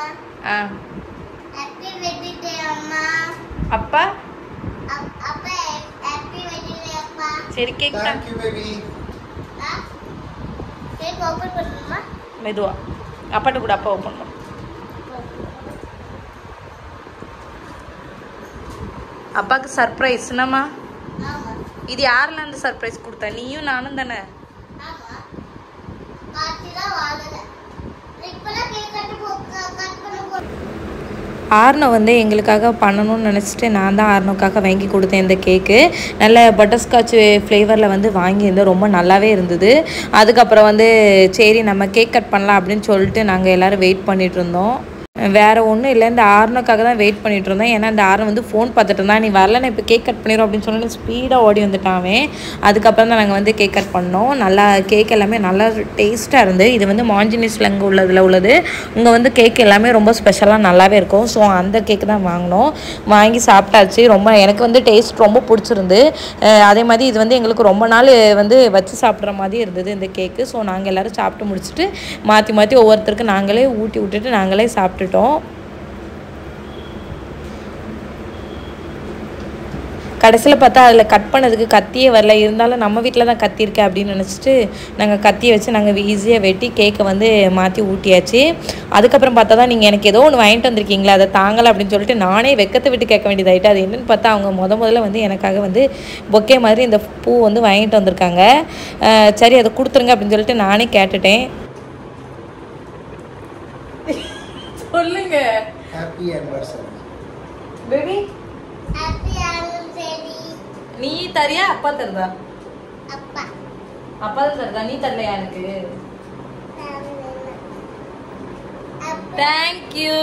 அம்மா ஆ happy wedding day அம்மா அப்பா அப்- அப்பா ஹாப்பி வெட்டிங் டே அப்பா சரி கேக் தான் தேங்க்யூ பேபி கேக் ஓபன் பண்ணுமா மெதுவா அப்பாட்ட கூட அப்பா ஓப்பன் பண்ணும் அப்பாவுக்கு சர்ப்ரைஸ் என்னம்மா ஆமா இது யாரெல்லாம் அந்த சர்ப்ரைஸ் கொடுத்தா நீயும் நானும் தானே ஆமா காத்திதான் வாங்கல இப்பெல்லாம் கேக் கட்டு போ கட் பண்ண போ ஆர்னோ வந்து எங்களுக்காக பண்ணணும்னு நினச்சிட்டு நான் தான் ஆர்னோக்காக வாங்கி கொடுத்தேன் இந்த கேக்கு நல்ல பட்டர்ஸ்காட்ச் ஃப்ளேவரில் வந்து வாங்கியிருந்தேன் ரொம்ப நல்லாவே இருந்தது அதுக்கப்புறம் வந்து சரி நம்ம கேக் கட் பண்ணலாம் அப்படின்னு சொல்லிட்டு நாங்கள் எல்லோரும் வெயிட் பண்ணிட்டு இருந்தோம் வேறு ஒன்றும் இல்லை இந்த ஆர்னோக்காக தான் வெயிட் பண்ணிட்டு இருந்தோம் ஏன்னா இந்த ஆர்னோ வந்து ஃபோன் பார்த்துட்டு இருந்தான் நீ வரல நான் இப்போ கேக் கட் பண்ணிடுறோம் அப்படின்னு சொல்லி ஸ்பீடாக ஓடி வந்துட்டான் அவன் அதுக்கப்புறம் தான் நாங்கள் வந்து கேக் கட் பண்ணோம் நல்லா கேக் எல்லாமே நல்லா டேஸ்ட்டாக இருந்து இது வந்து மாஞ்சினிஸ்லங்க உள்ளதில் உள்ளது இங்கே வந்து கேக் எல்லாமே ரொம்ப ஸ்பெஷலாக நல்லாவே இருக்கும் ஸோ அந்த கேக் தான் வாங்கினோம் வாங்கி சாப்பிட்டாச்சு ரொம்ப எனக்கு வந்து டேஸ்ட் ரொம்ப பிடிச்சிருந்து அஹ் அதே மாதிரி இது வந்து எங்களுக்கு ரொம்ப நாள் வந்து வச்சு சாப்பிட்ற மாதிரி இருந்தது இந்த கேக்கு ஸோ நாங்கள் எல்லோரும் சாப்பிட்டு முடிச்சுட்டு மாற்றி மாற்றி ஒவ்வொருத்தருக்கு நாங்களே ஊட்டி விட்டுட்டு நாங்களே சாப்பிட்டுட்டோம் கடைசியில் பார்த்தா அதில் கட் பண்ணதுக்கு கத்தியே வரல இருந்தாலும் நம்ம வீட்டில் தான் கத்தி இருக்கே அப்படின்னு நினச்சிட்டு நாங்கள் கத்தியை வச்சு நாங்கள் ஈஸியாக வெட்டி கேக்கை வந்து மாற்றி ஊட்டியாச்சு அதுக்கப்புறம் பார்த்தா தான் நீங்கள் எனக்கு ஏதோ ஒன்று வாங்கிட்டு வந்திருக்கீங்களா அதை தாங்கலை அப்படின்னு சொல்லிட்டு நானே வெக்கத்தை விட்டு கேட்க வேண்டியதாயிட்டு அது என்னன்னு பார்த்தா அவங்க முத முதல்ல வந்து எனக்காக வந்து பொக்கே மாதிரி இந்த பூ வந்து வாங்கிட்டு வந்திருக்காங்க அஹ் சரி அதை கொடுத்துருங்க அப்படின்னு சொல்லிட்டு நானே கேட்டுட்டேன் சொல்லுங்க happy anniversary baby happy anniversary நீ தரியா அப்பா தருதா அப்பா அப்பா தான் தருதா நீ தரலையா எனக்கு தேங்க்யூ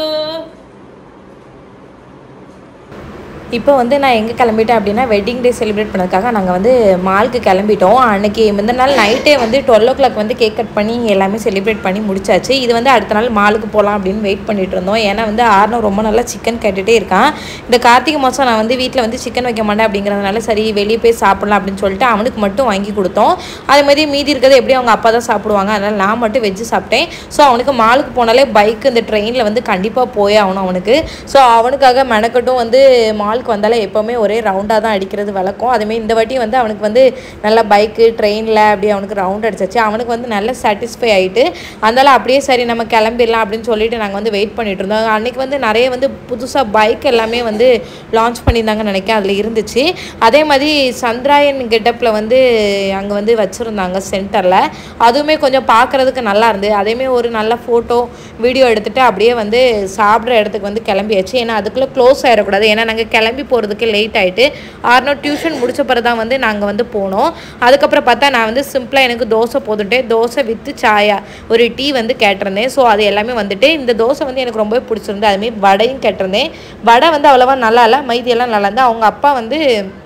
இப்போ வந்து நான் எங்கே கிளம்பிட்டேன் அப்படின்னா வெட்டிங் டே செலிப்ரேட் பண்ணதுக்காக நாங்கள் வந்து மாலுக்கு கிளம்பிட்டோம் அன்னைக்கு முந்தின நாள் நைட்டே வந்து டுவெல் ஓ கிளாக் வந்து கேக் கட் பண்ணி எல்லாமே செலிப்ரேட் பண்ணி முடிச்சாச்சு இது வந்து அடுத்த நாள் மாலுக்கு போகலாம் அப்படின்னு வெயிட் பண்ணிட்டு இருந்தோம் ஏன்னா வந்து ஆர்னோ ரொம்ப நல்லா சிக்கன் கேட்டுகிட்டே இருக்கான் இந்த கார்த்திகை மாதம் நான் வந்து வீட்டில் வந்து சிக்கன் வைக்க மாட்டேன் அப்படிங்கிறதுனால சரி வெளியே போய் சாப்பிடலாம் அப்படின்னு சொல்லிட்டு அவனுக்கு மட்டும் வாங்கி கொடுத்தோம் அதே மாதிரி மீதி இருக்கிறது எப்படி அவங்க அப்பா தான் சாப்பிடுவாங்க அதனால் நான் மட்டும் வெஜ்ஜு சாப்பிட்டேன் ஸோ அவனுக்கு மாலுக்கு போனாலே பைக் இந்த ட்ரெயினில் வந்து கண்டிப்பாக போயே ஆகணும் அவனுக்கு ஸோ அவனுக்காக மெனக்கட்டும் வந்து மாலுக்கு வந்தாலே எப்போவுமே ஒரே ரவுண்டாக தான் அடிக்கிறது வழக்கம் அதேமாதிரி இந்த வாட்டி வந்து அவனுக்கு வந்து நல்லா பைக்கு ட்ரெயினில் அப்படியே அவனுக்கு ரவுண்ட் அடிச்சாச்சு அவனுக்கு வந்து நல்ல சாட்டிஸ்ஃபை ஆகிட்டு அதனால் அப்படியே சரி நம்ம கிளம்பிடலாம் அப்படின்னு சொல்லிட்டு நாங்கள் வந்து வெயிட் பண்ணிட்டு இருந்தோம் அன்றைக்கி வந்து நிறைய வந்து புதுசாக பைக் எல்லாமே வந்து லான்ச் பண்ணியிருந்தாங்கன்னு நினைக்கிறேன் அதில் இருந்துச்சு அதே மாதிரி சந்திராயன் கெட்டப்பில் வந்து அங்கே வந்து வச்சுருந்தாங்க சென்டரில் அதுவுமே கொஞ்சம் பார்க்குறதுக்கு நல்லா இருந்து அதேமாதிரி ஒரு நல்ல ஃபோட்டோ வீடியோ எடுத்துகிட்டு அப்படியே வந்து சாப்பிட்ற இடத்துக்கு வந்து கிளம்பியாச்சு ஏன்னா அதுக்குள்ளே க்ளோஸ் ஆகிடக்கூடாது ஏன்னா நாங்கள் கிளம்பி போகிறதுக்கு லேட் ஆகிட்டு ஆறுனோ டியூஷன் முடிச்ச பிறகு தான் வந்து நாங்கள் வந்து போனோம் அதுக்கப்புறம் பார்த்தா நான் வந்து சிம்பிளாக எனக்கு தோசை போட்டுட்டேன் தோசை வித்து சாயா ஒரு டீ வந்து கேட்டிருந்தேன் ஸோ அது எல்லாமே வந்துட்டு இந்த தோசை வந்து எனக்கு ரொம்பவே பிடிச்சிருந்து அதுமாரி வடையும் கேட்டிருந்தேன் வடை வந்து அவ்வளோவா நல்லா இல்லை மைதியெல்லாம் நல்லா இருந்தால் அவங்க அப்பா வந்து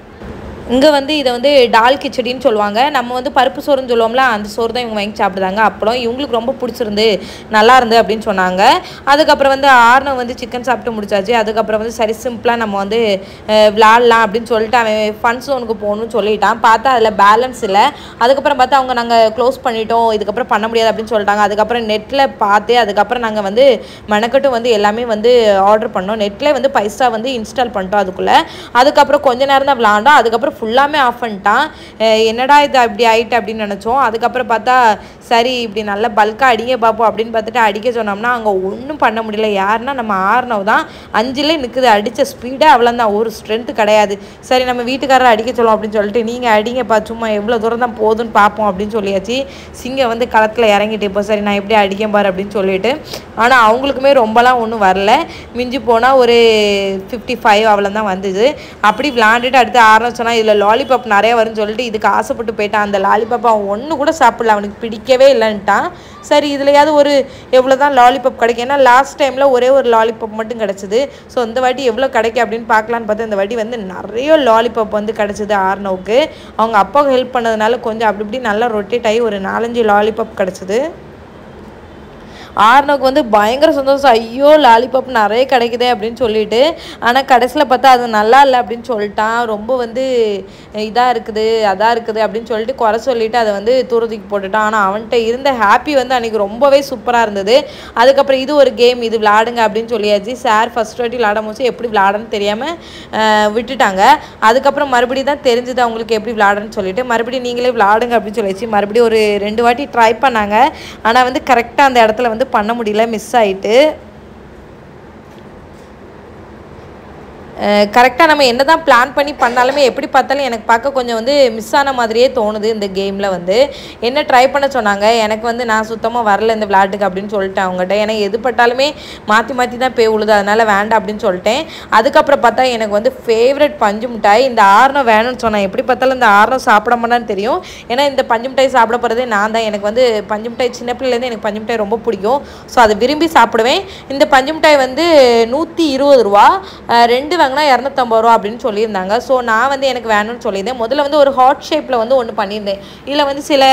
இங்கே வந்து இதை வந்து டால் கிச்சடின்னு சொல்லுவாங்க நம்ம வந்து பருப்பு சோறுன்னு சொல்லுவோம்ல அந்த சோறு தான் இவங்க வாங்கி சாப்பிடுதாங்க அப்புறம் இவங்களுக்கு ரொம்ப பிடிச்சிருந்து நல்லா இருந்து அப்படின்னு சொன்னாங்க அதுக்கப்புறம் வந்து ஆர்னவ் வந்து சிக்கன் சாப்பிட்டு முடிச்சாச்சு அதுக்கப்புறம் வந்து சரி சிம்பிளாக நம்ம வந்து அஹ், விளாட்லாம் அப்படின்னு சொல்லிட்டு அவன் ஃபன் ஜோனுக்கு போகணும்னு சொல்லிட்டான் பார்த்தா அதில் பேலன்ஸ் இல்லை அதுக்கப்புறம் பார்த்தா அவங்க நாங்கள் க்ளோஸ் பண்ணிட்டோம் இதுக்கப்புறம் பண்ண முடியாது அப்படின்னு சொல்லிட்டாங்க அதுக்கப்புறம் நெட்டில் பார்த்து அதுக்கப்புறம் நாங்கள் வந்து மெனக்கட்டும் வந்து எல்லாமே வந்து ஆர்டர் பண்ணோம் நெட்டில் வந்து பைசா வந்து இன்ஸ்டால் பண்ணிட்டோம் அதுக்குள்ளே அதுக்கப்புறம் கொஞ்ச நேரம் தான் விளாண்டோம் அதுக்கப்புறம் ஃபுல்லாமே ஆஃப் பண்ணிட்டான் அஹ் என்னடா இது அப்படி ஆயிட்டு அப்படின்னு நினச்சோம் அதுக்கப்புறம் பார்த்தா சரி இப்படி நல்லா பல்காக அடிங்க பார்ப்போம் அப்படின்னு பார்த்துட்டு அடிக்க சொன்னோம்னா அங்கே ஒன்றும் பண்ண முடியல யாருன்னா நம்ம ஆறுனவ் தான் அஞ்சுல நிற்குது அடித்த ஸ்பீடாக அவ்வளோதான் ஒரு ஸ்ட்ரென்த்து கிடையாது சரி நம்ம வீட்டுக்காரரை அடிக்க சொல்லுவோம் அப்படின்னு சொல்லிட்டு நீங்கள் அடிங்கப்பா சும்மா எவ்வளோ தூரம் தான் போகுதுன்னு பார்ப்போம் அப்படின்னு சொல்லியாச்சு சிங்கம் வந்து களத்தில் இறங்கிட்டு இப்போ சரி நான் எப்படி அடிக்கேன் பாரு அப்படின்னு சொல்லிட்டு ஆனால் அவங்களுக்குமே ரொம்பலாம் ஒன்றும் வரல மிஞ்சி போனால் ஒரு ஃபிஃப்டி ஃபைவ் அவ்வளோ தான் வந்தது அப்படி விளாண்டுட்டு அடுத்து ஆரம்பிச்சோன்னா இதில் லாலிபாப் நிறைய வரும்னு சொல்லிட்டு இதுக்கு ஆசைப்பட்டு போயிட்டான் அந்த லாலிபாப் அவன் ஒன்று கூட சாப்பிடல அவனுக்கு பிடிக்கவே இல்லைன்ட்டான் சரி இதுலையாவது ஒரு எவ்வளோ தான் லாலிபாப் கிடைக்கும் ஏன்னா லாஸ்ட் டைமில் ஒரே ஒரு லாலிபாப் மட்டும் கிடச்சிது ஸோ இந்த வாட்டி எவ்வளோ கிடைக்கும் அப்படின்னு பார்க்கலான்னு பார்த்தா இந்த வாட்டி வந்து நிறைய லாலிபாப் வந்து கிடச்சிது ஆர்னவுக்கு அவங்க அப்பாவுக்கு ஹெல்ப் பண்ணதுனால கொஞ்சம் அப்படி இப்படி நல்லா ரொட்டேட் ஆகி ஒரு நாலஞ்சு லாலிபாப் கிடச்சிது ஆர்னோக்கு வந்து பயங்கர சந்தோஷம் ஐயோ லாலிபாப் நிறைய கிடைக்குதே அப்படின்னு சொல்லிட்டு ஆனால் கடைசியில் பார்த்தா அது நல்லா இல்லை அப்படின்னு சொல்லிட்டான் ரொம்ப வந்து இதாக இருக்குது அதாக இருக்குது அப்படின்னு சொல்லிட்டு குறை சொல்லிட்டு அதை வந்து தூரத்துக்கு போட்டுட்டான் ஆனால் அவன்கிட்ட இருந்த ஹாப்பி வந்து அன்றைக்கி ரொம்பவே சூப்பராக இருந்தது அதுக்கப்புறம் இது ஒரு கேம் இது விளாடுங்க அப்படின்னு சொல்லியாச்சு சார் ஃபஸ்ட் வாட்டி விளாடும் போது எப்படி விளாடன்னு தெரியாமல் விட்டுட்டாங்க அதுக்கப்புறம் மறுபடியும் தான் தெரிஞ்சுது அவங்களுக்கு எப்படி விளாடன்னு சொல்லிட்டு மறுபடியும் நீங்களே விளாடுங்க அப்படின்னு சொல்லிச்சு மறுபடியும் ஒரு ரெண்டு வாட்டி ட்ரை பண்ணாங்க ஆனால் வந்து கரெக்டாக அந்த இடத்துல வந்து பண்ண முடியல மிஸ் ஆயிட்டு கரெக்டாக நம்ம என்ன தான் பிளான் பண்ணி பண்ணாலுமே எப்படி பார்த்தாலும் எனக்கு பார்க்க கொஞ்சம் வந்து மிஸ் ஆன மாதிரியே தோணுது இந்த கேமில் வந்து என்ன ட்ரை பண்ண சொன்னாங்க எனக்கு வந்து நான் சுத்தமாக வரல இந்த விளையாட்டுக்கு அப்படின்னு சொல்லிட்டேன் அவங்ககிட்ட ஏன்னா எது பட்டாலுமே மாற்றி மாற்றி தான் பே உழுது அதனால் வேண்டாம் அப்படின்னு சொல்லிட்டேன் அதுக்கப்புறம் பார்த்தா எனக்கு வந்து ஃபேவரட் பஞ்சு மிட்டாய் இந்த ஆறுனம் வேணும்னு சொன்னேன் எப்படி பார்த்தாலும் இந்த ஆறுனம் சாப்பிட மாட்டான்னு தெரியும் ஏன்னா இந்த பஞ்சு மிட்டாய் சாப்பிட போகிறதே நான் தான் எனக்கு வந்து பஞ்சு மிட்டாய் சின்ன பிள்ளைலேருந்து எனக்கு பஞ்சு மிட்டாய் ரொம்ப பிடிக்கும் ஸோ அதை விரும்பி சாப்பிடுவேன் இந்த பஞ்சு மிட்டாய் வந்து நூற்றி இருபது ரூபா அஹ் ரெண்டு வாங்கினா இரநூத்தம்பது ரூபா அப்படின்னு சொல்லியிருந்தாங்க ஸோ நான் வந்து எனக்கு வேணும்னு சொல்லியிருந்தேன் முதல்ல வந்து ஒரு ஹாட் ஷேப்பில் வந்து ஒன்று பண்ணியிருந்தேன் இதில் வந்து சில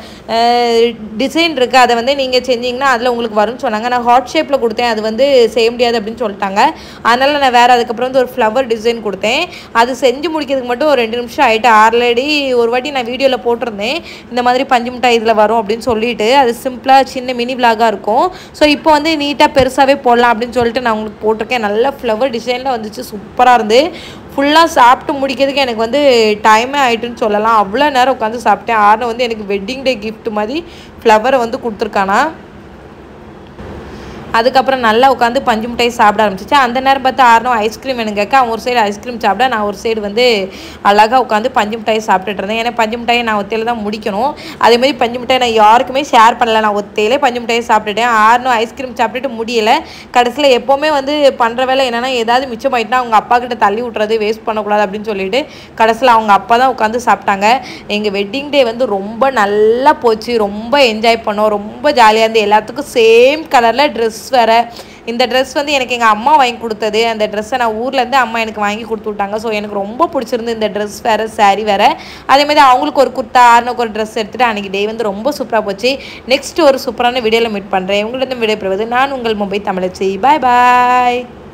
டிசைன் இருக்குது அதை வந்து நீங்கள் செஞ்சீங்கன்னா அதில் உங்களுக்கு வரும்னு சொன்னாங்க நான் ஹாட் ஷேப்பில் கொடுத்தேன் அது வந்து செய்ய முடியாது அப்படின்னு சொல்லிட்டாங்க அதனால் நான் வேறு அதுக்கப்புறம் வந்து ஒரு ஃப்ளவர் டிசைன் கொடுத்தேன் அது செஞ்சு முடிக்கிறதுக்கு மட்டும் ஒரு ரெண்டு நிமிஷம் ஆகிட்டு ஆல்ரெடி ஒரு வாட்டி நான் வீடியோவில் போட்டிருந்தேன் இந்த மாதிரி பஞ்சு மிட்டாய் இதில் வரும் அப்படின்னு சொல்லிட்டு அது சிம்பிளாக சின்ன மினி விலாகாக இருக்கும் ஸோ இப்போ வந்து நீட்டாக பெருசாகவே போடலாம் அப்படின்னு சொல்லிட்டு நான் உங்களுக்கு போட்டிருக்கேன் நல்ல ஃப்ளவர் டிசைனில் வந்துச்சு சூப்பராக இருந்து ஃபுல்லாக சாப்பிட்டு முடிக்கிறதுக்கு எனக்கு வந்து டைமே ஆயிட்டுன்னு சொல்லலாம் அவ்வளோ நேரம் உட்காந்து சாப்பிட்டேன் ஆறுன வந்து எனக்கு வெட்டிங் டே gift மாதிரி ஃப்ளவரை வந்து கொடுத்துருக்கானா அதுக்கப்புறம் நல்லா உட்காந்து பஞ்சு மிட்டாய் சாப்பிட ஆரம்பிச்சிச்சு அந்த நேரம் பார்த்து ஆறணும் ஐஸ்கிரீம் எனக்கு கேட்க அவன் ஒரு சைடு ஐஸ்கிரீம் சாப்பிட நான் ஒரு சைடு வந்து அழகாக உட்காந்து பஞ்சு மிட்டாய் சாப்பிட்டுட்டு இருந்தேன் ஏன்னா பஞ்சு மிட்டாயை நான் ஒத்தையில் தான் முடிக்கணும் அதேமாதிரி பஞ்சு மிட்டாய் நான் யாருக்குமே ஷேர் பண்ணல நான் ஒத்தையிலே பஞ்சு மிட்டாயை சாப்பிட்டுட்டேன் ஆறணும் ஐஸ்கிரீம் சாப்பிட்டுட்டு முடியல கடைசியில் எப்போவுமே வந்து பண்ணுற வேலை என்னென்னா ஏதாவது மிச்சமாயிட்டுனா அவங்க அப்பா கிட்ட தள்ளி விட்றது வேஸ்ட் பண்ணக்கூடாது அப்படின்னு சொல்லிட்டு கடைசியில் அவங்க அப்பா தான் உட்காந்து சாப்பிட்டாங்க எங்கள் வெட்டிங் டே வந்து ரொம்ப நல்லா போச்சு ரொம்ப என்ஜாய் பண்ணோம் ரொம்ப ஜாலியாக இருந்து எல்லாத்துக்கும் சேம் கலரில் ட்ரெஸ் வேறு இந்த ட்ரெஸ் வந்து எனக்கு எங்கள் அம்மா வாங்கி கொடுத்தது அந்த ட்ரெஸ்ஸை நான் ஊர்லேருந்து அம்மா எனக்கு வாங்கி கொடுத்து விட்டாங்க ஸோ எனக்கு ரொம்ப பிடிச்சிருந்து இந்த ட்ரெஸ் வேறு saree வேறு அதேமாதிரி அவங்களுக்கு ஒரு குர்த்தா ஆறுனுக்கு ஒரு ட்ரெஸ் எடுத்துகிட்டு அன்றைக்கி டே வந்து ரொம்ப சூப்பராக போச்சு நெக்ஸ்ட் ஒரு சூப்பரான வீடியோவில் மீட் பண்ணுறேன் உங்களிடம் விடைபெறுவது நான் உங்கள் மும்பை தமிழச்சி பாய் பாய்